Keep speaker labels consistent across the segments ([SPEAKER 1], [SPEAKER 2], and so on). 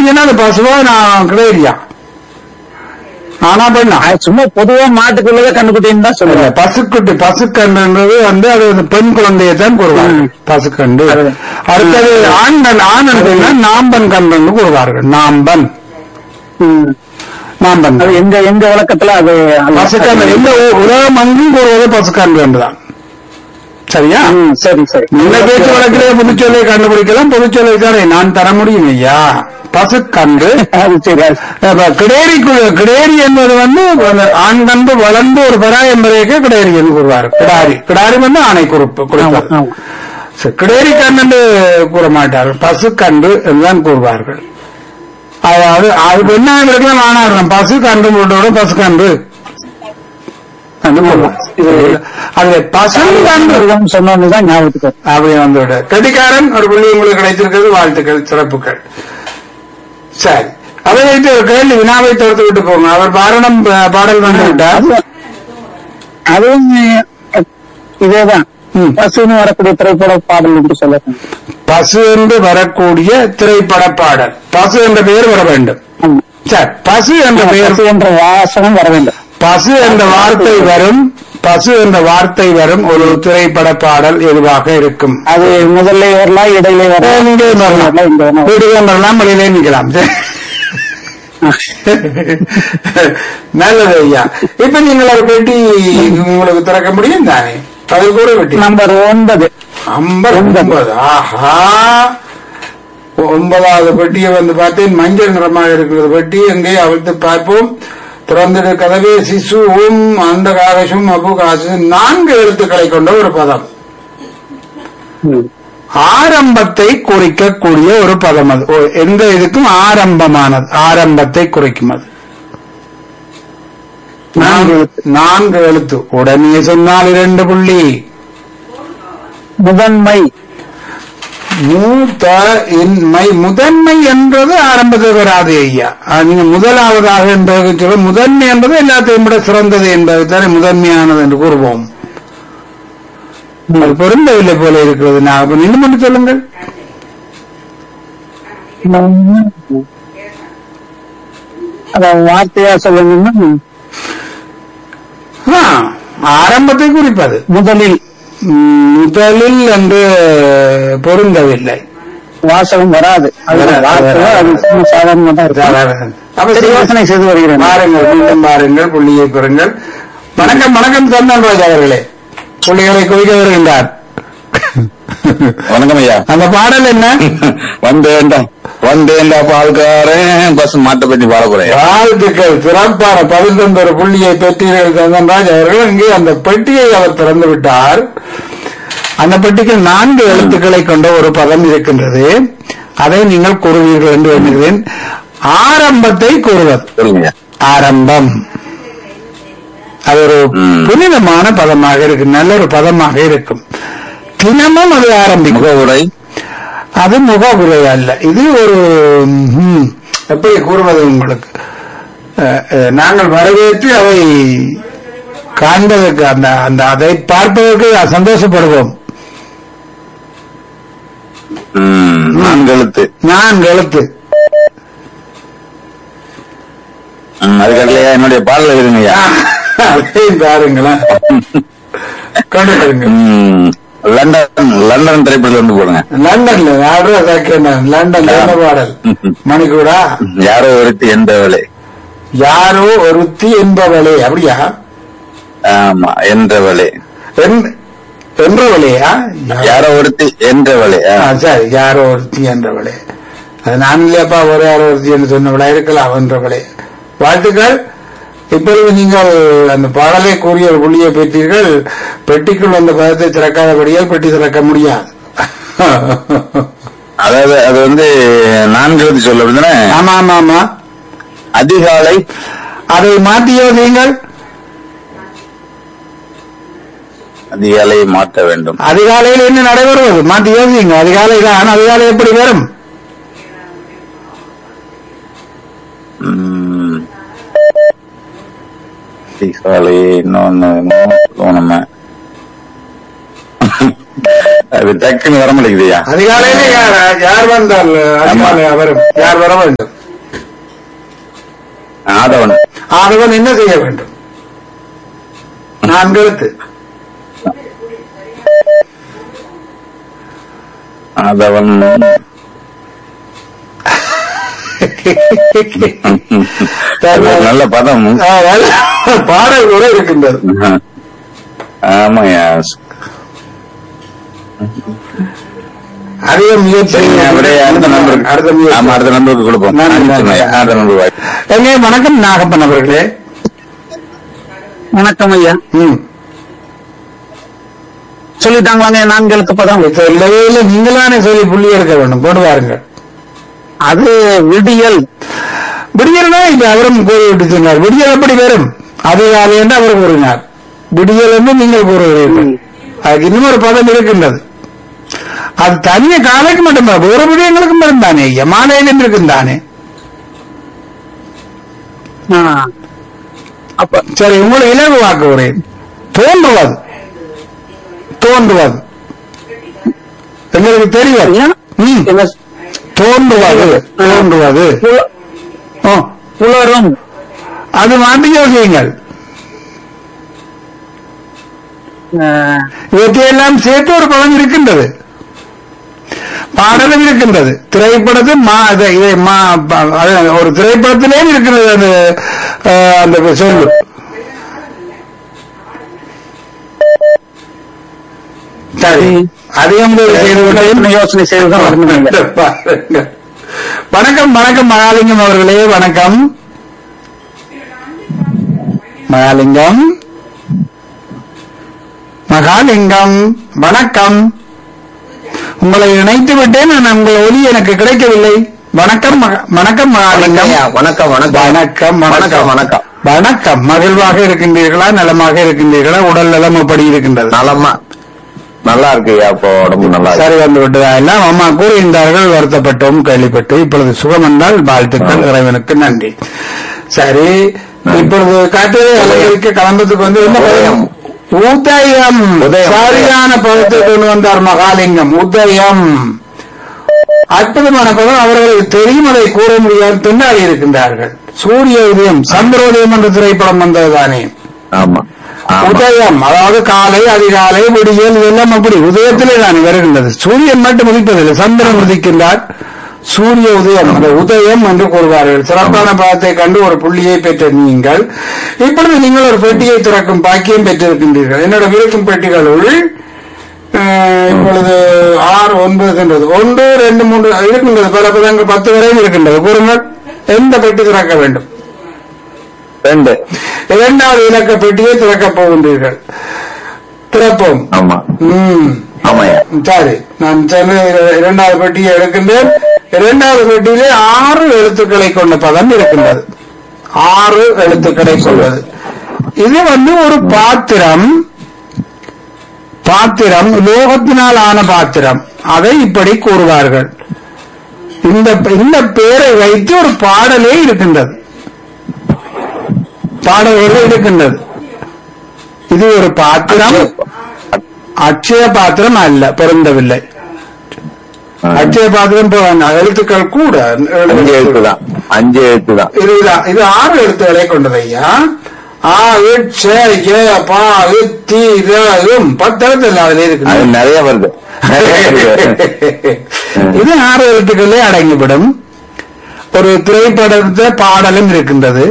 [SPEAKER 1] சொன்னா அது பசுவா நான் கிடையா ஆனா பெண்ணா
[SPEAKER 2] அது சும்மா பொதுவா மாட்டுக்குள்ளதே கண்டுபிடின்னு தான்
[SPEAKER 1] இல்ல,
[SPEAKER 2] சொல்லுவேன்
[SPEAKER 1] பசுக்குட்டி பசுக்கன்றுன்றது வந்து அது வந்து பெண் குழந்தையை தான் கூறுவார்கள்
[SPEAKER 2] ம்.
[SPEAKER 1] பசுக்கண்டு
[SPEAKER 2] அது.
[SPEAKER 1] அடுத்தது ஆண் ஆண் என்றுன்னா நாம்பன் கன்று கூறுவார்கள் நாம்பன்
[SPEAKER 2] ம்.
[SPEAKER 1] நாம்பன்
[SPEAKER 2] அது எங்க எங்க வழக்கத்துல அது
[SPEAKER 1] பசுக்கன்று எந்த உ- உலகம் அங்கும் கூறுவது பசுக்கன்று என்றுதான் சரியா
[SPEAKER 2] ம், சரி சரி
[SPEAKER 1] இந்த பேச்சு வழக்கிலே புதுச்சொல்லை கண்டுபிடிக்கலாம் புதுச்சொல்லை தானே நான் தர முடியும் ஐயா பசுக்கன்று
[SPEAKER 2] அது சரி அது-
[SPEAKER 1] அப்ப கிடேரி கு- கிடேரி என்பது வந்து அந்த ஆண் கன்று வளர்ந்து ஒரு பெறா என்பதற்கு கிடேரி என்று கூறுவார் கிடாரி கிடாரி வந்து ஆணை குறிப்பு
[SPEAKER 2] ஆமா,
[SPEAKER 1] குறிப்பது
[SPEAKER 2] ஆமா.
[SPEAKER 1] சரி, கிடேரி கன்று என்று கூற மாட்டார்கள் பசுக்கன்று என்றுதான் கூறுவார்கள் அதாவது அது பெண்ணாங்களுக்கெல்லாம் ஆனாடுறோம் பசு கன்று போட்டோட பசுக்கன்று என்று கூறுவோம். இது- அது பசு கன்று
[SPEAKER 2] இதுதான் சொன்னோன்னுதான் ஞாபகத்துக்கு வருது.
[SPEAKER 1] அப்படி வந்துவிட கெட்டிக்காரன் ஒரு புள்ளி உங்களுக்கு கிடைத்திருக்கிறது வாழ்த்துக்கள் சிறப்புகள் சரி அதை வைத்து ஒரு கேள்வி வினாவை தோர்த்து விட்டு போங்க அவர் பாரணம் பா- பாடல் வந்து விட்டார்
[SPEAKER 2] அது- அதுவும் அஹ், இதேதான்
[SPEAKER 1] ம்.
[SPEAKER 2] பசுன்னு வரக்கூடிய திரைப்பட பாடல் என்று சொல்லலாம்
[SPEAKER 1] பசு என்று வரக்கூடிய திரைப்பட பாடல் பசு என்ற பெயர் வர வேண்டும்
[SPEAKER 2] ஆமா.
[SPEAKER 1] சரி பசு என்ற பெயர்
[SPEAKER 2] பசு என்ற வாசகம் வர வேண்டும்
[SPEAKER 1] பசு என்ற வார்த்தை வரும் பசு என்ற வார்த்தை வரும் ஒரு திரைப்பட பாடல் எதுவாக இருக்கும்
[SPEAKER 2] அது முதல்ல வரலாம் இடையில வரலாம்
[SPEAKER 1] இங்கே வரலாம்
[SPEAKER 2] இங்க வரலாம்.
[SPEAKER 1] வீடுகள் வரலாம் வெளியிலே நிற்கலாம் சரி. நல்லது ஐயா இப்ப நீங்கள் ஒரு பெட்டி உங்களுக்கு திறக்க முடியும் தானே பதில் கூட பெட்டி
[SPEAKER 2] நம்பர் ஒன்பது
[SPEAKER 1] ஐம்பது ஒன்பது ஆஹா ஒன்பதாவது பெட்டியை வந்து பார்த்தேன் மஞ்சள் நிறமாக இருக்கிறது பெட்டி எங்கே அவிழ்த்து பார்ப்போம் திறந்திரு கதவே சிசுவும் அந்த காகசும் அபு காசு நான்கு எழுத்துக்களை கொண்ட ஒரு பதம்
[SPEAKER 2] ம்.
[SPEAKER 1] ஆரம்பத்தை குறிக்கக்கூடிய ஒரு பதம் அது ஓ, எந்த இதுக்கும் ஆரம்பமானது ஆரம்பத்தை குறிக்கும் அது நான்கு எழுத்து. நான்கு எழுத்து உடனே சொன்னால் இரண்டு புள்ளி
[SPEAKER 2] முதன்மை
[SPEAKER 1] மூத்த இன்மை முதன்மை என்பது ஆரம்பத்தில் வராது ஐயா அது நீங்க முதலாவதாக என்பது சொல்ல முதன்மை என்பது எல்லாத்தையும் விட சிறந்தது என்பது தானே முதன்மையானது என்று கூறுவோம் அது பொருந்தவில்லை போல இருக்கிறது நான் அப்ப நின்று மட்டும் சொல்லுங்கள்
[SPEAKER 2] அதான் வார்த்தையா சொல்லணும்னா
[SPEAKER 1] ஆ, ஆரம்பத்தை குறிப்பது
[SPEAKER 2] முதலில்
[SPEAKER 1] ம், முதலில் என்று பொருந்தவில்லை
[SPEAKER 2] வாசகம் வராது அது
[SPEAKER 1] வராது,
[SPEAKER 2] வார்த்தை அது
[SPEAKER 1] வராது.
[SPEAKER 2] சும்மா சாதாரணமா தான் இருக்கும்
[SPEAKER 1] அப்ப
[SPEAKER 2] சரி,
[SPEAKER 1] சரி,
[SPEAKER 2] யோசனை செய்து வருகிறேன்
[SPEAKER 1] பாருங்கள் மீண்டும் பாருங்கள் புள்ளியை பெறுங்கள் வணக்கம் வணக்கம் சந்தன்ராஜ் அவர்களே புள்ளிகளை குவிக்க வருகின்றார்
[SPEAKER 3] வணக்கம் ஐயா
[SPEAKER 1] அந்த பாடல் என்ன
[SPEAKER 3] வந்தேன்டா வந்தேன்டா பால்காரன் பஸ் மாட்டை பற்றி பாட போறேன்
[SPEAKER 1] வாழ்த்துக்கள் சிறப்பான பதில் தந்த ஒரு புள்ளியை பெற்றீர்கள் சந்தன்ராஜ் அவர்கள் இங்கே அந்த பெட்டியை அவர் திறந்து விட்டார் அந்த பெட்டிக்கு நான்கு எழுத்துக்களை கொண்ட ஒரு பதம் இருக்கின்றது அதை நீங்கள் கூறுவீர்கள் என்று எண்ணுகிறேன் ஆரம்பத்தை கூறுவது
[SPEAKER 3] சொல்லுங்க
[SPEAKER 1] ஆரம்பம் அது ஒரு
[SPEAKER 3] ம்.
[SPEAKER 1] புனிதமான பதமாக இருக்கு நல்ல ஒரு பதமாக இருக்கும் தினமும் அது ஆரம்பிக்கும்
[SPEAKER 3] முகவுரை
[SPEAKER 1] அது முகவுரை அல்ல இது ஒரு ம், எப்படி கூறுவது உங்களுக்கு அஹ், அஹ், நாங்கள் வரவேற்று அதை காண்பதற்கு அந்த அந்த அதை பார்ப்பதற்கு சந்தோஷப்படுவோம்
[SPEAKER 3] ம், நான்கு எழுத்து
[SPEAKER 1] நான் எழுத்து
[SPEAKER 3] ம், அதுக்கடலையா என்னுடைய பாடல இருங்க ஐயா
[SPEAKER 1] அதையும் பாருங்களேன் கொண்டு வருங்க
[SPEAKER 3] ம், லண்டன் லண்டன் திரைப்படத்துல இருந்து போடுங்க
[SPEAKER 1] லண்டன்ல ஆடுற செகண்ட் லண்டன் என்ன பாடல் மணிக்கூடா
[SPEAKER 3] யாரோ ஒருத்தி எந்த வேலை
[SPEAKER 1] யாரோ ஒருத்தி என்பவளே அப்படியா
[SPEAKER 3] ஆமா என்ற வேலை
[SPEAKER 1] என்- என்றவளையா
[SPEAKER 3] யாரோ ஒருத்தி என்ற வேலை ஆ.
[SPEAKER 1] ஆ, சரி யாரோ ஒருத்தி என்றவளே அது நான் இல்லையாப்பா ஒரு யாரோ ஒருத்தி என்று சொன்னவளா இருக்கலாம் என்றவளே வாழ்த்துக்கள் இப்பொழுது நீங்கள் அந்த பாடலை கூறிய ஒரு புள்ளியை பெற்றீர்கள் பெட்டிக்குள் அந்த பதத்தை திறக்காதபடியால் பெட்டி திறக்க முடியாது
[SPEAKER 3] அதாவது அது வந்து நான்கு எழுத்து சொல்ல அப்படிதானே
[SPEAKER 1] ஆமா ஆமா ஆமா
[SPEAKER 3] அதிகாலை
[SPEAKER 1] அதை மாற்றியோ நீங்கள்
[SPEAKER 3] அதிகாலை மாற்ற வேண்டும்
[SPEAKER 1] அதிகாலையில் என்ன நடைபெறுவது மாற்றி யோசிங்க அதிகாலை தான் அதிகாலை எப்படி வரும்
[SPEAKER 3] ம். அதிகாலை இன்னொன்னு இன்னும் நம்ம அது டக்குன்னு வர மாட்டேங்குதுயா
[SPEAKER 1] அதிகாலையில யார் யார் வந்தால் அதிகாலை வரும் யார் வர வேண்டும்
[SPEAKER 3] ஆதவன்
[SPEAKER 1] ஆதவன் என்ன செய்ய வேண்டும் நான்கு எழுத்து
[SPEAKER 3] ஆதவன் நல்ல பதம்
[SPEAKER 1] ஆ, நல்ல பாடல் கூட இருக்கின்றது
[SPEAKER 3] ஆமாயா
[SPEAKER 1] அதிக முயற்சி
[SPEAKER 3] சரிங்க அப்படியே அடுத்த நம்பருக்கு
[SPEAKER 1] அடுத்த
[SPEAKER 3] ஆமா
[SPEAKER 1] முயற்சி
[SPEAKER 3] அடுத்த நம்பருக்கு கொடுப்போம்
[SPEAKER 1] நன்றி, நன்றி.
[SPEAKER 3] நிச்சயமாய்யா, அடுத்த நம்பருக்கு வாய்ப்பு
[SPEAKER 1] எங்கே வணக்கம் நாகப்பன் அவர்களே
[SPEAKER 2] வணக்கம் ஐயா
[SPEAKER 1] ம்
[SPEAKER 2] சொல்லிட்டாங்களாங்க நான்கு எழுத்து பதம்
[SPEAKER 1] சொல்லவே இல்லை நீங்களானே சொல்லி புள்ளி எடுக்க வேண்டும் போட்டு பாருங்க
[SPEAKER 2] அது விடியல்
[SPEAKER 1] விடியல்னா இல்ல அவரும் கூறி விட்டு சொன்னார் விடியல் எப்படி வரும் அதிகாலை என்று அவர் கூறினார் விடியல் என்று நீங்கள் கூறுகிறீர்கள் அதுக்கு இன்னும் ஒரு பதம் இருக்கின்றது அது தனிய காலைக்கு மட்டும்தான் வேறு விடயங்களுக்கும் வரும் தானே ஐயா மாலையிலும் இருக்கும் தானே
[SPEAKER 2] ஆ. அப்ப
[SPEAKER 1] சரி உங்களை இலகு வாக்குகிறேன் தோன்றுவது தோன்றுவது எங்களுக்கு தெரியும்
[SPEAKER 2] ஐயா,
[SPEAKER 1] ம்.
[SPEAKER 2] என்ன
[SPEAKER 1] தோன்றுவது தோன்றுவது
[SPEAKER 2] புல-
[SPEAKER 1] ஓ,
[SPEAKER 2] புலரும்
[SPEAKER 1] அது மாற்றி யோசியுங்கள்
[SPEAKER 2] ஆ,
[SPEAKER 1] இவற்றையெல்லாம் சேர்த்து ஒரு பதம் இருக்கின்றது பாடலும் இருக்கின்றது திரைப்படத்தில் மா அது- இதை மா- ப- அது ஒரு திரைப்படத்திலே இருக்கிறது அது அஹ், அந்த சொல்லு சரி அதிகம் செய்து விட்டதையும்
[SPEAKER 2] யோசனை செய்துதான் வரணுங்க
[SPEAKER 1] பாருங்க. வணக்கம் வணக்கம் மகாலிங்கம் அவர்களே வணக்கம் மகாலிங்கம் மகாலிங்கம் வணக்கம் உங்களை இணைத்து விட்டேன் நான் உங்கள் ஒலி எனக்கு கிடைக்கவில்லை வணக்கம் மக- வணக்கம் மகாலிங்கம்
[SPEAKER 3] வணக்கம் வணக்கம்
[SPEAKER 1] வணக்கம் வணக்கம்
[SPEAKER 3] வணக்கம்
[SPEAKER 1] வணக்கம் மகிழ்வாக இருக்கின்றீர்களா நலமாக இருக்கின்றீர்களா உடல் நலம் எப்படி இருக்கின்றது
[SPEAKER 3] நலமா நல்லா இருக்குயா இப்போ உடம்பு நல்லா இருக்கு
[SPEAKER 1] சரி வந்து விட்டதா எல்லாம் அம்மா கூறுகின்றார்கள் வருத்தப்பட்டோம் கேள்விப்பட்டு இப்பொழுது சுகம் என்றால் வாழ்த்துக்கள் இறைவனுக்கு நன்றி சரி இப்பொழுது காட்டுரை அலைகளுக்கு கிளம்பத்துக்கு வந்து என்ன பதம் உதயம்
[SPEAKER 3] உதயம்.
[SPEAKER 1] சரியான பதத்தை கொண்டு வந்தார் மகாலிங்கம் உதயம் அற்புதமான பதம் அவர்களுக்கு தெரியும் அதை கூற முடியாது பின்னாடி இருக்கின்றார்கள் சூரிய உதயம் சந்திரோதயம் என்ற திரைப்படம் வந்ததுதானே
[SPEAKER 3] ஆமா ஆமா
[SPEAKER 1] உதயம் அதாவது காலை அதிகாலை விடியல் இதெல்லாம் அப்படி உதயத்திலே தான் வருகின்றது சூரியன் மட்டும் உதிப்பதில்லை சந்திரன் உதிக்கின்றார் சூரிய உதயம் அந்த உதயம் என்று கூறுவார்கள் சிறப்பான பதத்தை கண்டு ஒரு புள்ளியை பெற்ற நீங்கள் இப்பொழுது நீங்கள் ஒரு பெட்டியை திறக்கும் பாக்கியம் பெற்றிருக்கின்றீர்கள் என்னோட விருக்கும் பெட்டிகளுள் அஹ், இப்பொழுது ஆறு ஒன்பது இருக்கின்றது ஒன்று ரெண்டு மூன்று இருக்கின்றது பல பதங்கள் பத்து வரையும் இருக்கின்றது கூறுங்கள் எந்த பெட்டி திறக்க வேண்டும்
[SPEAKER 3] ரெண்டு
[SPEAKER 1] இரண்டாவது இலக்க பெட்டியை திறக்கப் போகின்றீர்கள் திறப்போம்
[SPEAKER 3] ஆமா
[SPEAKER 1] ம்
[SPEAKER 3] ஆமாயா
[SPEAKER 1] சரி நான் சென்னை இர- இரண்டாவது பெட்டியை எடுக்கின்றேன் இரண்டாவது பெட்டியிலே ஆறு எழுத்துக்களை கொண்ட பதம் இருக்கின்றது ஆறு எழுத்துக்களை கொண்டது இது வந்து ஒரு பாத்திரம் பாத்திரம் லோகத்தினால் ஆன பாத்திரம் அதை இப்படி கூறுவார்கள் இந்த இந்த பெயரை வைத்து ஒரு பாடலே இருக்கின்றது பாடல்கள் இருக்கின்றது இது ஒரு பாத்திரம் அட்சய பாத்திரம் அல்ல பொருந்தவில்லை அட்சய பாத்திரம் போ- எழுத்துக்கள் கூட
[SPEAKER 3] அஞ்சு எழுத்து தான் அஞ்சு எழுத்து தான்
[SPEAKER 1] இது இதா- இது ஆறு எழுத்துக்களை கொண்டது ஐயா ஆ இட், ச, ஏ, பா, இத், தி, ர, இம். பத்து எழுத்து இல்ல அதுல
[SPEAKER 3] அது
[SPEAKER 1] இருக்கு
[SPEAKER 3] நிறைய வருது நிறைய வருது.
[SPEAKER 1] இது ஆறு எழுத்துக்களே அடங்கிவிடும் ஒரு திரைப்படத்தை பாடலும் இருக்கின்றது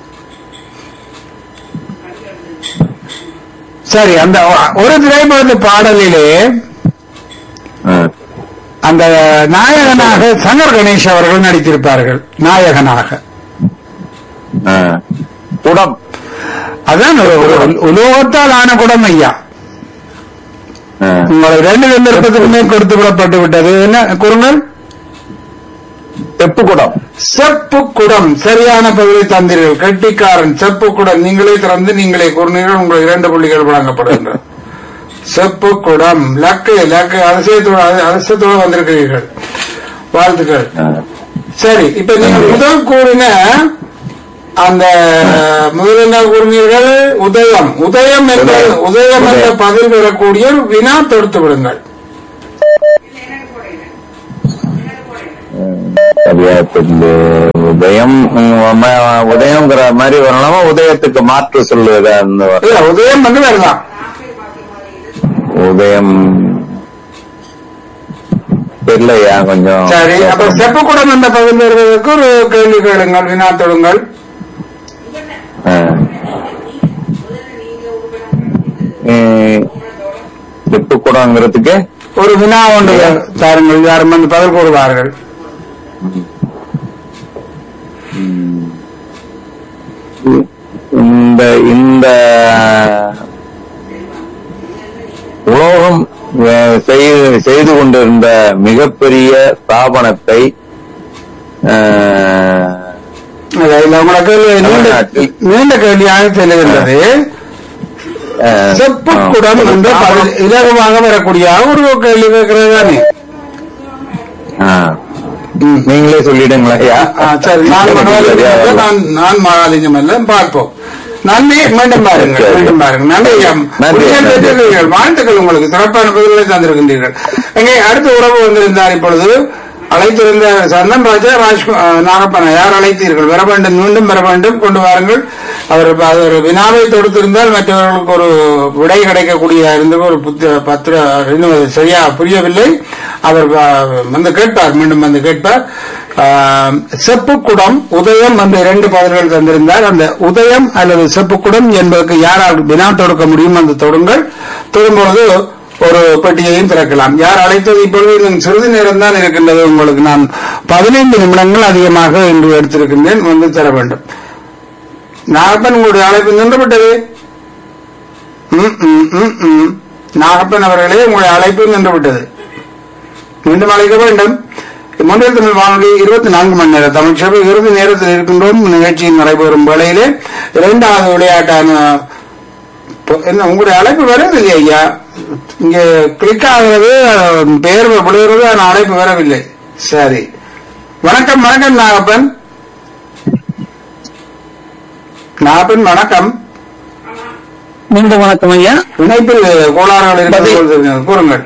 [SPEAKER 1] சரி அந்த ஒரு திரைப்படத்து பாடலிலே
[SPEAKER 3] ம்.
[SPEAKER 1] அந்த நாயகனாக சங்கர் கணேஷ் அவர்கள் நடித்திருப்பார்கள் நாயகனாக
[SPEAKER 3] ம். குடம்
[SPEAKER 1] அதான் ஒரு- ஒரு உலோகத்தால் ஆன குடம் ஐயா
[SPEAKER 3] ம்.
[SPEAKER 1] உங்களை ரெண்டு சந்தர்ப்பத்துக்குமே கொடுத்து விடப்பட்டு விட்டது என்ன கூறுங்கள்
[SPEAKER 3] செப்பு குடம்
[SPEAKER 1] செப்பு குடம் சரியான பதிலை தந்தீர்கள் கெட்டிக்காரன் செப்பு குடம் நீங்களே திறந்து நீங்களே கூறினீர்கள் உங்களுக்கு இரண்டு புள்ளிகள் வழங்கப்படுகின்றன செப்பு குடம் லக்கு லக்கு அதிசயத்தோடு அதிசயத்தோடு வந்திருக்கிறீர்கள் வாழ்த்துக்கள்
[SPEAKER 3] ம்.
[SPEAKER 1] சரி இப்ப நீங்க முதல் கூறின அந்த முதல் என்ன கூறினீர்கள் உதயம் உதயம் என்ற உதயம் என்ற பதில் பெறக்கூடிய ஒரு வினா தொடுத்து விடுங்கள்
[SPEAKER 3] உதயத்துக்கு உதயம் உம், ம- உதயம்ங்கிற மாதிரி வரலாமா உதயத்துக்கு மாற்று சொல்லுதா அந்த வ-
[SPEAKER 1] இல்ல உதயம் வந்து வரலாம்
[SPEAKER 3] உதயம் தெரியலையா கொஞ்சம்
[SPEAKER 1] சரி அப்ப செப்பக்குடம் என்ற பகுதி வருவதற்கு ஒரு கேள்வி கேளுங்கள் வினா தொடுங்கள்
[SPEAKER 3] ஆ. உம், செப்புக்குடங்கிறதுக்கு
[SPEAKER 1] ஒரு வினா ஒன்று தாருங்கள் யாரும் வந்து பதில் கூறுவார்கள்
[SPEAKER 3] இந்த இந்த உலோகம் அஹ், செய்து செய்து கொண்டிருந்த மிகப்பெரிய ஸ்தாபனத்தை அஹ்,
[SPEAKER 1] இல்ல, இல்ல, உங்களை கேள்வி நீண்ட
[SPEAKER 3] தமிழ்நாட்டில்.
[SPEAKER 1] நீண்ட கேள்வியாக தெரிகின்றது
[SPEAKER 3] அஹ்,
[SPEAKER 1] செப்புக்குடம்
[SPEAKER 3] ஆ,
[SPEAKER 1] என்ற பதில் இலகுவாக வரக்கூடிய ஒரு கேள்வி கேட்கிறது தானே
[SPEAKER 3] ஆ,
[SPEAKER 1] ம்.
[SPEAKER 3] நீங்களே சொல்லிடுங்களா ஐயா
[SPEAKER 1] ஆ, சரி நான் மகாலிங்கம் அல்ல, நான் நான் மகாலிங்கம் அல்ல பார்ப்போம் நன்றி மீண்டும் பாருங்கள்
[SPEAKER 3] சரி.
[SPEAKER 1] மீண்டும் பாருங்கள் நன்றி ஐயா.
[SPEAKER 3] நன்றி,
[SPEAKER 1] புரிதல்
[SPEAKER 3] நன்றி.
[SPEAKER 1] பெற்றிருக்கிறீர்கள். வாழ்த்துக்கள் உங்களுக்கு சிறப்பான பதில்களை தந்திருக்கின்றீர்கள் எங்கே அடுத்த உறவு வந்திருந்தார் இப்பொழுது அழைத்திருந்த சந்தன் ராஜா ராஜ் நாகப்பன யார் அழைத்தீர்கள் வர வேண்டும் மீண்டும் வர வேண்டும் கொண்டு வாருங்கள் அவர் அவர் வினாவை தொடுத்திருந்தால் மற்றவர்களுக்கு ஒரு விடை கிடைக்கக்கூடிய இருந்த ஒரு புத்த பத்திர இன்னும் அது சரியா புரியவில்லை அவர் ஆ, வந்து கேட்பார் மீண்டும் வந்து கேட்பார் ஆ, செப்புக்குடம் உதயம் அந்த இரண்டு பதில்கள் தந்திருந்தார் அந்த உதயம் அல்லது செப்புக்குடம் என்பதற்கு யாரால் வினா தொடுக்க முடியும் அந்த தொடுங்கள் தொடும்போது ஒரு பெட்டியையும் திறக்கலாம் யார் அழைத்தது இப்பொழுது இன்னும் சிறிது நேரம் தான் இருக்கின்றது உங்களுக்கு நான் பதினைந்து நிமிடங்கள் அதிகமாக இன்று எடுத்திருக்கின்றேன் வந்து தர வேண்டும் நாகப்பன் உங்களுடைய அழைப்பு நின்றுவிட்டது ம், ம், ம், ம். நாகப்பன் அவர்களே உங்களுடைய அழைப்பு நின்றுவிட்டது மீண்டும் அழைக்க வேண்டும் மொழியில் தமிழ் வானொலி இருபத்தி நான்கு மணி நேரம் தமிழ் சபை இறுதி நேரத்தில் இருக்கின்றோம் நிகழ்ச்சியில் நடைபெறும் வேளையிலே இரண்டாவது விளையாட்டான இப்போ என்ன உங்களுடைய அழைப்பு வரவில்லை ஐயா இங்க கிளிக் ஆகிறது பெயர் விழுகிறது ஆனால் அழைப்பு வரவில்லை சரி வணக்கம் வணக்கம் நாகப்பன் நாகப்பன் வணக்கம்
[SPEAKER 2] மீண்டும் வணக்கம் ஐயா
[SPEAKER 1] இணைப்பில் கோளாறுகள் இருக்கிறது போல் தெரிகிறது. கூறுங்கள்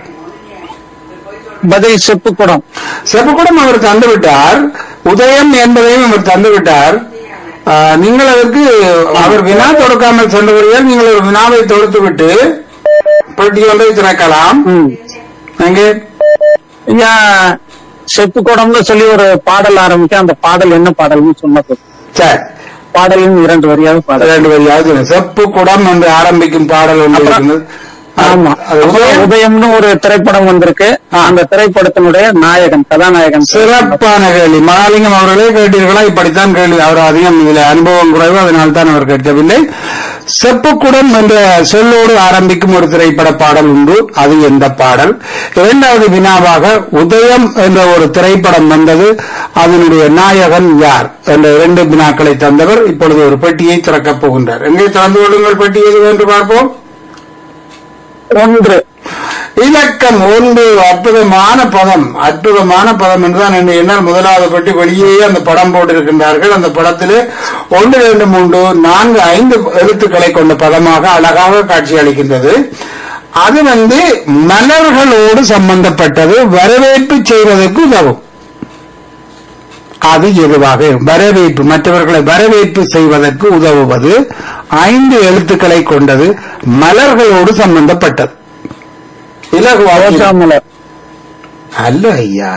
[SPEAKER 2] பதில் செப்புக்குடம்
[SPEAKER 1] செப்பக்கூடம் அவர் தந்துவிட்டார் உதயம் என்பதையும் அவர் தந்துவிட்டார் ஆ, நீங்கள் அதற்கு அவர் வினா தொடுக்காமல் சென்றபடியால் நீங்கள் ஒரு வினாவை தொடுத்து விட்டு பெட்டி ஒன்றை திறக்கலாம்
[SPEAKER 2] ம்.
[SPEAKER 1] எங்கே
[SPEAKER 2] ஐயா செப்புக்குடம்னு சொல்லி ஒரு பாடல் ஆரம்பிக்க அந்த பாடல் என்ன பாடல்னு சொன்ன போதும்.
[SPEAKER 1] சரி
[SPEAKER 2] பாடலின் இரண்டு வரியாவது பாடல்
[SPEAKER 1] ரெண்டு வரியாவது சொல்லுங்க. செப்பு குடம் என்று ஆரம்பிக்கும் பாடல் ஒன்று
[SPEAKER 2] அப்புறம்
[SPEAKER 1] இருக்கிறது
[SPEAKER 2] ஆமா
[SPEAKER 1] அது
[SPEAKER 2] அப்புறம்
[SPEAKER 1] உதயம்
[SPEAKER 2] உதயம்னு ஒரு திரைப்படம் வந்திருக்கு அந்த திரைப்படத்தினுடைய நாயகன் கதாநாயகன்
[SPEAKER 1] சிறப்பான கேள்வி மகாலிங்கம் அவர்களே கேட்டீர்களா இப்படித்தான் கேள்வி அவர் அதிகம் இதுல அனுபவம் குறைவு அதனால் தான் அவர் கேட்கவில்லை செப்புக்குடம் என்ற சொல்லோடு ஆரம்பிக்கும் ஒரு திரைப்பட பாடல் உண்டு அது எந்த பாடல் இரண்டாவது வினாவாக உதயம் என்ற ஒரு திரைப்படம் வந்தது அதனுடைய நாயகன் யார் என்ற இரண்டு வினாக்களை தந்தவர் இப்பொழுது ஒரு பெட்டியை திறக்கப் போகின்றார் எங்கே திறந்து கொள்ளுங்கள் பெட்டி எது என்று பார்ப்போம்
[SPEAKER 2] ஒன்று
[SPEAKER 1] இலக்கம் ஒன்று அற்புதமான பதம் அற்புதமான பதம் என்றுதான் என்று என்னால் முதலாவது பற்றி வெளியே அந்த படம் போட்டிருக்கின்றார்கள் அந்த படத்திலே ஒன்று இரண்டு மூன்று நான்கு ஐந்து எழுத்துக்களை கொண்ட பதமாக அழகாக காட்சி அளிக்கின்றது அது வந்து மலர்களோடு சம்பந்தப்பட்டது வரவேற்பு செய்வதற்கு உதவும் அது எதுவாக இருக்கும்? வரவேற்பு மற்றவர்களை வரவேற்பு செய்வதற்கு உதவுவது ஐந்து எழுத்துக்களை கொண்டது மலர்களோடு சம்பந்தப்பட்டது இலகுவாக
[SPEAKER 2] ரோஜா மலர்
[SPEAKER 1] அல்ல ஐயா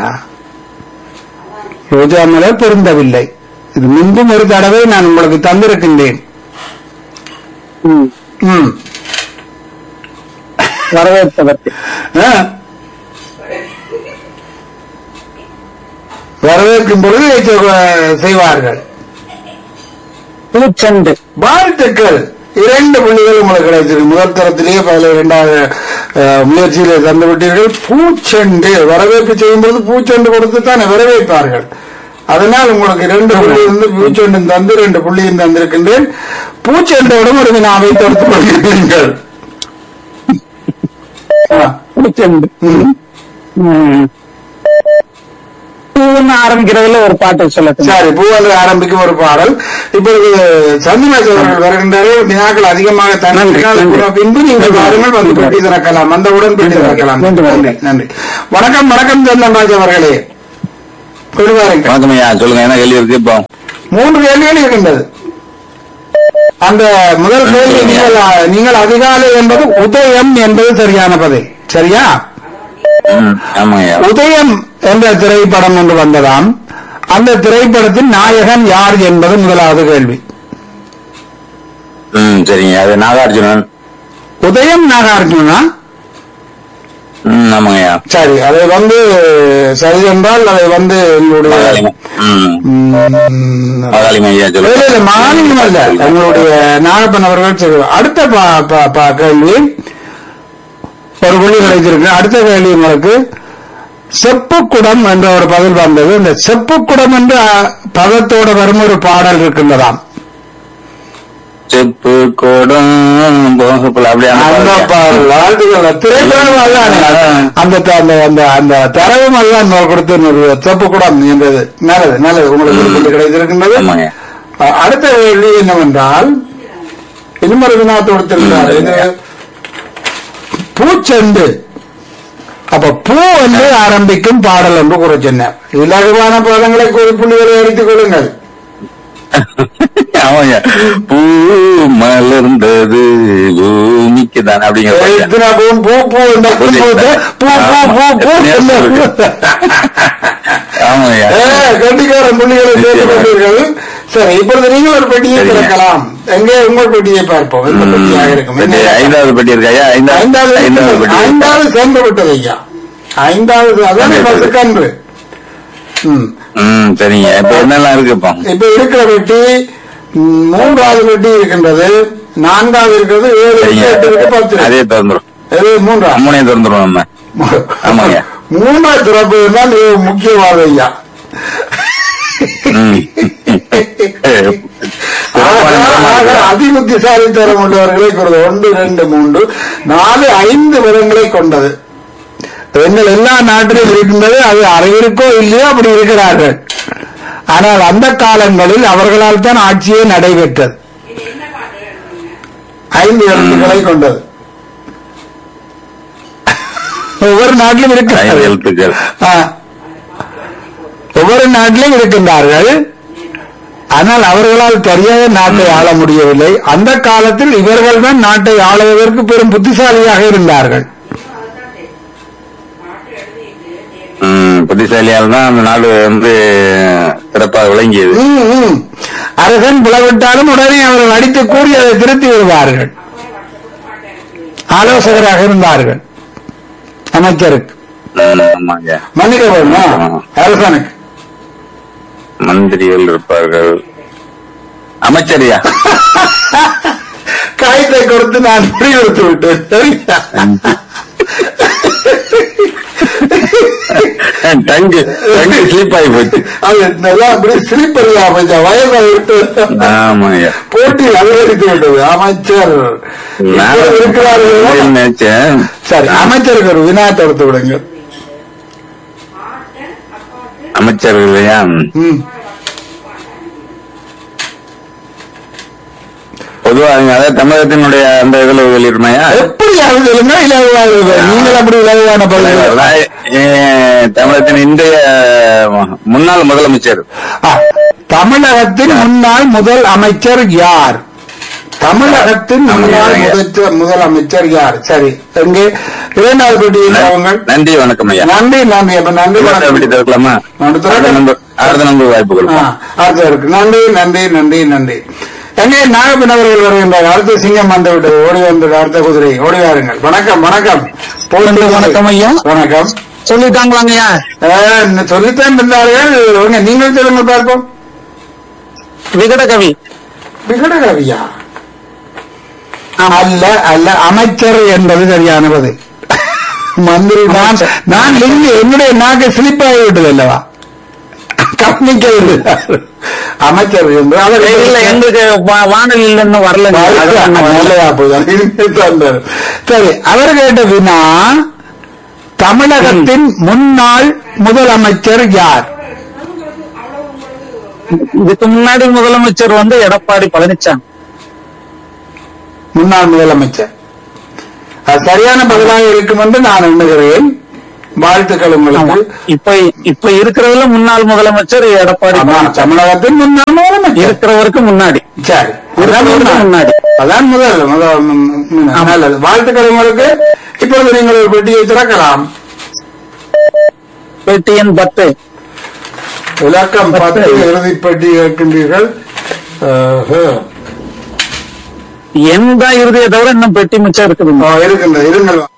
[SPEAKER 1] ரோஜா மலர் பொருந்தவில்லை இது முன்பும் ஒரு தடவை நான் உங்களுக்கு தந்திருக்கின்றேன்
[SPEAKER 2] ம்.
[SPEAKER 1] ம்.
[SPEAKER 2] வரவேற்பதற்கு
[SPEAKER 1] ஆ? வரவேற்கும் பொழுது இதை செ- செய்வார்கள்
[SPEAKER 2] பூச்செண்டு
[SPEAKER 1] வாழ்த்துக்கள் இரண்டு புள்ளிகள் உங்களுக்கு கிடைத்திருக்கு முதல் தரத்திலேயே பதில இரண்டாவது அஹ், முயற்சியிலே தந்து விட்டீர்கள் பூச்செண்டு வரவேற்பு செய்யும் பொழுது பூச்செண்டு கொடுத்து தானே வரவேற்பார்கள் அதனால் உங்களுக்கு இரண்டு புள்ளி இருந்து பூச்செண்டும் தந்து இரண்டு புள்ளியும் தந்திருக்கின்றேன் பூச்செண்டோடும் ஒரு வினாவை தொடுத்து கொள்கிறீர்கள் ஆ,
[SPEAKER 2] பூச்செண்டு
[SPEAKER 1] ம்.
[SPEAKER 2] ம். பூன்னு ஆரம்பிக்கிறதுல ஒரு பாட்டு சொல்லட்டும்
[SPEAKER 1] சரி பூவல் ஆரம்பிக்கும் ஒரு பாடல் இப்பொழுது சந்திராஜ் அவர்கள் வருகின்றார்கள் வினாக்கள் அதிகமாக தந்திருக்கிறார்
[SPEAKER 2] நன்றி, நன்றி.
[SPEAKER 1] பின்பு நீங்கள் வாருங்கள் வந்து பெட்டி திறக்கலாம் வந்தவுடன் பெட்டி
[SPEAKER 2] நன்றி,
[SPEAKER 1] திறக்கலாம்
[SPEAKER 2] நன்றி,
[SPEAKER 1] நன்றி நன்றி வணக்கம் வணக்கம் சந்திரராஜ் அவர்களே விடுவாருங்க
[SPEAKER 3] வணக்கம் ஐயா சொல்லுங்க என்ன கேள்வி இருக்கு இப்போ
[SPEAKER 1] மூன்று கேள்விகள் இருக்கின்றது அந்த முதல் கேள்வி நீங்கள் நீங்கள் அதிகாலை என்பது உதயம் என்பது சரியான பதில் சரியா
[SPEAKER 3] ம், ஆமாங்க ஐயா
[SPEAKER 1] உதயம் என்ற திரைப்படம் ஒன்று வந்ததாம் அந்த திரைப்படத்தின் நாயகன் யார் என்பது முதலாவது கேள்வி
[SPEAKER 3] ம் சரிங்க அது நாகார்ஜுனன்
[SPEAKER 1] உதயம் நாகார்ஜுனா
[SPEAKER 3] ம் ஆமாங்க ஐயா
[SPEAKER 1] சரி அதை வந்து சரி என்றால் அதை வந்து எங்களுடைய
[SPEAKER 3] மகாலிங்கம் ம்
[SPEAKER 1] ம்,
[SPEAKER 3] மகாலிங்கம் ஐயா
[SPEAKER 1] இல்ல, இல்ல,
[SPEAKER 3] சொல்லுங்க
[SPEAKER 1] மாநிலம் அல்ல எங்களுடைய நாகப்பன் அவர்கள் சொல்லுவார். அடுத்த பா- பா- பா- கேள்வி ஒரு புள்ளி கிடைச்சிருக்கு அடுத்த கேள்வி உங்களுக்கு செப்புக்குடம் என்ற ஒரு பதில் வந்தது இந்த செப்புக்குடம் என்ற அஹ், பதத்தோட வரும் ஒரு பாடல் இருக்கின்றதாம்
[SPEAKER 3] செப்பு கோடம் போகப்பல அப்படியே அந்த
[SPEAKER 1] அந்த
[SPEAKER 3] பாருங்க.
[SPEAKER 1] பாடல் வாழ்த்துக்கள் திரைப்படம் அதுதானே. அந்த த- அந்த அந்த அந்த தரவும் அதுதான் நான் கொடுத்த ஒரு செப்புக்குடம் என்றது நல்லது நல்லது உங்களுக்கு ஒரு புள்ளி கிடைத்திருக்கின்றது
[SPEAKER 3] ஆமாங்க
[SPEAKER 1] அஹ் அடுத்த கேள்வி என்னவென்றால் இன்னும் ஒரு வினா தொடுத்திருந்தார் இது பூச்செண்டு அப்ப பூ என்று ஆரம்பிக்கும் பாடல் என்று கூற சொன்னார் இலகுவான பதங்களை கூறி புள்ளிகளை அடித்துக் கொள்ளுங்கள்
[SPEAKER 3] ஆமாங்க பூ மலர்ந்தது பூமிக்கு தான் அப்படிங்கிற பாட்டு.
[SPEAKER 1] எத்தனை பூ பூ பூ இந்த பூ பூ பூ பூ பூ பூ என்ன?
[SPEAKER 3] ஆமாங்க
[SPEAKER 1] ஏ, கெட்டிக்காரன் புள்ளிகளை சேர்த்து கொண்டீர்கள் சரி இப்பொழுது நீங்கள் ஒரு பெட்டியை
[SPEAKER 3] சரிங்க.
[SPEAKER 1] திறக்கலாம் எங்கே உங்கள் பெட்டியை பார்ப்போம் எந்த பெட்டியாக இருக்கும்
[SPEAKER 3] பெட்டி,
[SPEAKER 1] என்ன?
[SPEAKER 3] ஐந்தாவது பெட்டி இருக்கா ஐயா ஐந்தாவது
[SPEAKER 1] ஐந்தாவது
[SPEAKER 3] ஐந்தாவது பெட்டி இருக்கா?
[SPEAKER 1] ஐந்தாவது சென்று விட்டது ஐயா ஐந்தாவது அதானே
[SPEAKER 3] சென்று
[SPEAKER 1] பஸ்
[SPEAKER 3] விட்டது.
[SPEAKER 1] கன்று ம்
[SPEAKER 3] ம் சரிங்க இப்ப என்னெல்லாம் இருக்கு இப்போ
[SPEAKER 1] இப்ப இருக்கிற வெட்டி ம், மூன்றாவது வெட்டி இருக்கின்றது நான்காவது இருக்கிறது ஏழு இருக்கு,
[SPEAKER 3] சரிங்க
[SPEAKER 1] எட்டு இருக்கு பத்து இருக்கு.
[SPEAKER 3] அதே திறந்துரும்
[SPEAKER 1] எது மூன்றா
[SPEAKER 3] மூணையும் திறந்துரும் நம்ம ஆமாங்க.
[SPEAKER 1] மூன்றாவது திறப்பு தான் இது முக்கியமானது ஐயா
[SPEAKER 3] ம்.
[SPEAKER 1] ஆக, ஆக, அதிபுத்திசாலித்தனம் உள்ளவர்களை கொண்டது ஒன்று ரெண்டு மூன்று நாலு ஐந்து விதங்களை கொண்டது பெண்கள் எல்லா நாட்டிலும் இருக்கின்றது அது அறிவிற்கோ இல்லையோ அப்படி இருக்கிறார்கள் ஆனால் அந்த காலங்களில் அவர்களால் தான் ஆட்சியே நடைபெற்றது ஐந்து எழுத்துக்களை கொண்டது ஒவ்வொரு நாட்டிலும்
[SPEAKER 3] ஐந்து
[SPEAKER 1] இருக்கிறார்கள்
[SPEAKER 3] எழுத்துக்கள்
[SPEAKER 1] ஆ. ஒவ்வொரு நாட்டிலும் இருக்கின்றார்கள் ஆனால் அவர்களால் சரியாக நாட்டை ஆள முடியவில்லை அந்த காலத்தில் இவர்கள் தான் நாட்டை ஆளுவதற்கு பெரும் புத்திசாலியாக இருந்தார்கள்
[SPEAKER 3] ம், புத்திசாலியால் தான் அந்த நாடு வந்து சிறப்பாக விளங்கியது
[SPEAKER 1] ம், ம். அரசன் பிளவிட்டாலும் உடனே அவர்கள் அடித்து கூறி அதை திருத்தி விடுவார்கள் ஆலோசகராக இருந்தார்கள் அமைச்சருக்கு
[SPEAKER 3] ம், ஆமாங்க
[SPEAKER 1] மன்னிக்க வேணுமா அரசனுக்கு
[SPEAKER 3] மந்திரிகள் இருப்பார்கள் அமைச்சரியா
[SPEAKER 1] காயத்தை கொடுத்து நான் முடிவெடுத்து விட்டேன் சரியா?
[SPEAKER 3] டங்கு டங்கு ஸ்லீப் ஆகி போச்சு
[SPEAKER 1] அது நல்லா அப்படி சிரிப்பறியா அமைச்சர் வயதை விட்டு
[SPEAKER 3] ஆமாங்க
[SPEAKER 1] போட்டி அதிகரித்து விட்டது அமைச்சர்
[SPEAKER 3] நான்
[SPEAKER 1] இப்போது இருக்கிறார்கள்
[SPEAKER 3] நினைச்சேன்
[SPEAKER 1] சரி அமைச்சருக்கு ஒரு வினா தொடுத்து விடுங்க
[SPEAKER 3] அமைச்சர்கள் இல்லையா
[SPEAKER 1] ம்.
[SPEAKER 3] பொதுவாக அதாவது தமிழகத்தினுடைய அந்த இதுல வெளியிடுமையா
[SPEAKER 1] எப்படியாவது சொல்லுங்க இலகுவாக நீங்கள் அப்படி இலகுவான பதில்
[SPEAKER 3] தமிழகத்தின் இன்றைய முன்னாள் முதலமைச்சர்
[SPEAKER 1] ஆ, தமிழகத்தின் முன்னாள் முதல் அமைச்சர் யார் தமிழகத்தின் முன்னாள்
[SPEAKER 3] தமிழக-
[SPEAKER 1] முதல் முதலமைச்சர் யார் சரி எங்கே இரண்டாவது பெட்டியில் அவங்க
[SPEAKER 3] நன்றி வணக்கம் ஐயா
[SPEAKER 1] நன்றி நன்றி அப்ப நன்றி
[SPEAKER 3] அடுத்த
[SPEAKER 1] வணக்கம்.
[SPEAKER 3] எப்படி திறக்கலாமா
[SPEAKER 1] அடுத்த
[SPEAKER 3] அடுத்த நம்பர் அடுத்த நம்பர் வாய்ப்பு
[SPEAKER 1] ஆ,
[SPEAKER 3] கொடுப்போம்
[SPEAKER 1] அடுத்து இருக்கு நன்றி நன்றி நன்றி நன்றி எங்கே நாகப்பன் அவர்கள் வருகின்றார் அடுத்த சிங்கம் வந்து விட்டது ஓடி வந்தது அடுத்த குதிரை ஓடி வாருங்கள் வணக்கம் வணக்கம் போட்டு
[SPEAKER 2] வணக்கம் ஐயா.
[SPEAKER 1] வணக்கம்
[SPEAKER 2] சொல்லிட்டாங்களாங்கய்யா
[SPEAKER 1] ஆ, சொல்லித்தான் இருந்தார்கள் வாங்க, நீங்கள் சொல்லுங்க பார்ப்போம்
[SPEAKER 2] விகடகவி
[SPEAKER 1] விகடகவியா அல்ல அல்ல அமைச்சர் என்பது சரியான பதில் மந்திரி நான் நான் இங்கு என்னுடைய நாக்கு ஸ்லிப் ஆகிவிட்டது அல்லவா கவனிக்கவில்லை அமைச்சர் என்று அவர்
[SPEAKER 2] இல்ல எங்களுக்கு வா- வானொலியில இன்னும் வரல
[SPEAKER 1] நல்லதா போகுது. இனிமே தந்தார். சரி அவர் கேட்ட வினா தமிழகத்தின் முன்னாள் முதலமைச்சர் யார்
[SPEAKER 2] இதுக்கு முன்னாடி முதலமைச்சர் வந்து எடப்பாடி பழனிசாமி
[SPEAKER 1] முன்னாள் முதலமைச்சர் அது சரியான பதிலாக இருக்கும் என்று நான் எண்ணுகிறேன் வாழ்த்துக்கள்
[SPEAKER 2] ஆமா.
[SPEAKER 1] உங்களுக்கு
[SPEAKER 2] இப்ப இப்ப இருக்கிறதுல முன்னாள் முதலமைச்சர் எடப்பாடி
[SPEAKER 1] ஆமா,
[SPEAKER 2] பழனிசாமி.
[SPEAKER 1] தமிழகத்தின் முன்னாள் முதலமைச்சர்
[SPEAKER 2] இருக்கிறவருக்கு முன்னாடி
[SPEAKER 1] சரி அதான்
[SPEAKER 2] இருக்கிறவருக்கு
[SPEAKER 1] முன்னாள்.
[SPEAKER 2] முன்னாடி
[SPEAKER 1] அதான் முதல் முதல் ம், ம், நல்லது வாழ்த்துக்கள் உங்களுக்கு இப்பொழுது நீங்கள் ஒரு பெட்டியை திறக்கலாம்
[SPEAKER 2] பெட்டி எண் பத்து
[SPEAKER 1] இலக்கம் பத்து இறுதி பெட்டி கேட்கின்றீர்கள் ஆஹா.
[SPEAKER 2] எண் தான் இறுதியை தவிர இன்னும் பெட்டி மிச்சம் இருக்குது
[SPEAKER 1] ஆ, இருக்கின்றது இருங்கள்